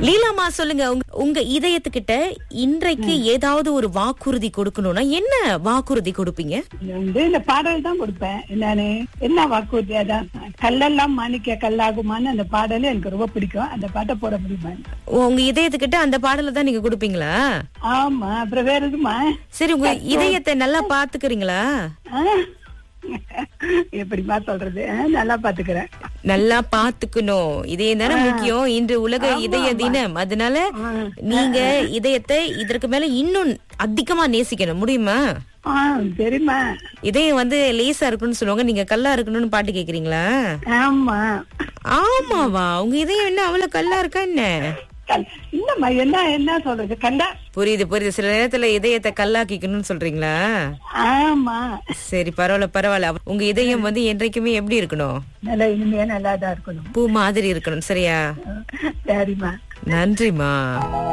லீலாமா சொல்லுங்க உங்க- உங்க இதயத்துக்கிட்ட இன்றைக்கு ஏதாவது ஒரு வாக்குறுதி கொடுக்கணும்னா என்ன வாக்குறுதி கொடுப்பீங்க வந்து இந்த பாடல் தான் கொடுப்பேன் நானு என்ன வாக்குறுதி அதான் கல்லெல்லாம் மாணிக்க கல்லாகுமான்னு அந்த பாடல் எனக்கு ரொம்ப பிடிக்கும் அந்த பாட்டை போட முடியுமா உங்க இதயத்துக்கிட்ட அந்த பாடலை தான் நீங்க கொடுப்பீங்களா ஆமா அப்புறம் வேற எதுமா சரி உங்க இதயத்தை நல்லா பாத்துக்கிறீங்களா எப்படிமா சொல்றது ஆ, நல்லா பாத்துக்கிறேன் நல்லா பாத்துக்கணும் இதயம் தானே முக்கியம் இன்று உலக இதய தினம் அதனால நீங்க இதயத்தை இதற்கு மேல இன்னும் அதிகமா நேசிக்கணும் முடியுமா ஆ சரிம்மா இதயம் வந்து லேசா இருக்கணும்னு சொல்லுவாங்க நீங்க கல்லா இருக்கணும்னு பாட்டு கேக்குறீங்களா ஆமா ஆமாவா உங்க இதயம் என்ன அவ்வளவு கல்லா இருக்கா என்ன கல்- இல்லம்மா என்ன என்ன சொல்றது கண்டா புரியுது புரியுது சில நேரத்துல இதயத்தை கல்லாக்கிக்கணும்னு சொல்றீங்களா ஆமா சரி பரவாயில்ல பரவாயில்ல உங்க இதயம் வந்து என்றைக்குமே எப்படி இருக்கணும் நல்லா இனிமையா நல்லா தான் இருக்கணும் பூ மாதிரி இருக்கணும் சரியா சரிம்மா நன்றிமா